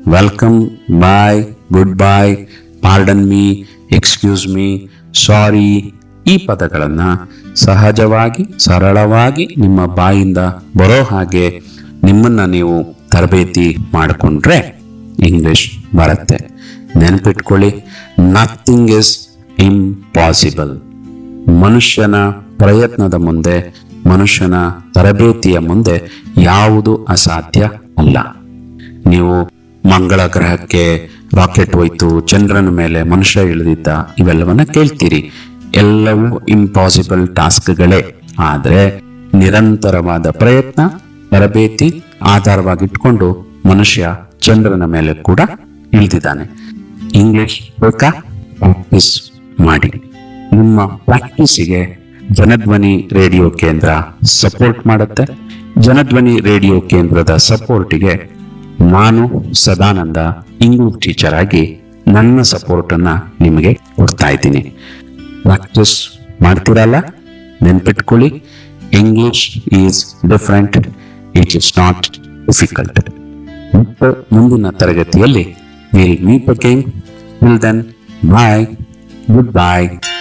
welcome bye good bye pardon me excuse me sorry ಈ ಪದಗಳನ್ನ ಸಹಜವಾಗಿ ಸರಳವಾಗಿ ನಿಮ್ಮ ಬಾಯಿಂದ ಬರೋ ಹಾಗೆ ನಿಮ್ಮನ್ನ ನೀವು ತರಬೇತಿ ಮಾಡಿಕೊಂಡ್ರೆ ಇಂಗ್ಲಿಷ್ ಬರುತ್ತೆ ನೆನಪಿಟ್ಕೊಳ್ಳಿ ನಥಿಂಗ್ ಇಸ್ ಇಂಪಾಸಿಬಲ್ ಮನುಷ್ಯನ ಪ್ರಯತ್ನದ ಮುಂದೆ ಮನುಷ್ಯನ ತರಬೇತಿಯ ಮುಂದೆ ಯಾವುದು ಅಸಾಧ್ಯ ಅಲ್ಲ ನೀವು ಮಂಗಳ ಗ್ರಹಕ್ಕೆ ರಾಕೆಟ್ ಹೋಯ್ತು ಚಂದ್ರನ ಮೇಲೆ ಮನುಷ್ಯ ಇಳಿದಿದ್ದ ಇವೆಲ್ಲವನ್ನ ಕೇಳ್ತೀರಿ ಎಲ್ಲವೂ ಇಂಪಾಸಿಬಲ್ ಟಾಸ್ಕ್ಗಳೇ ಆದ್ರೆ ನಿರಂತರವಾದ ಪ್ರಯತ್ನ ತರಬೇತಿ ಆಧಾರವಾಗಿಟ್ಕೊಂಡು ಮನುಷ್ಯ ಚಂದ್ರನ ಮೇಲೆ ಕೂಡ ಇಳಿದಿದ್ದಾನೆ ಇಂಗ್ಲಿಷ್ ಬೇಕಾ ಪ್ರಾಕ್ಟೀಸ್ ಮಾಡಿ ನಿಮ್ಮ ಪ್ರಾಕ್ಟೀಸಿಗೆ ಜನಧ್ವನಿ ರೇಡಿಯೋ ಕೇಂದ್ರ ಸಪೋರ್ಟ್ ಮಾಡುತ್ತೆ ಜನಧ್ವನಿ ರೇಡಿಯೋ ಕೇಂದ್ರದ ಸಪೋರ್ಟಿಗೆ ನಾನು ಸದಾನಂದ ಇಂಗ್ಲಿಷ್ ಟೀಚರ್ ಆಗಿ ನನ್ನ ಸಪೋರ್ಟ್ ಅನ್ನ ನಿಮಗೆ ಕೊಡ್ತಾ ಇದ್ದೀನಿ ಪ್ರಾಕ್ಟೀಸ್ ಮಾಡ್ತೀರಲ್ಲ ನೆನ್ಪಿಟ್ಕೊಳ್ಳಿ English is different it is not difficult ಮತ್ತು ಮುಂದಿನ ತರಗತಿಯಲ್ಲಿ will meet again will then bye good bye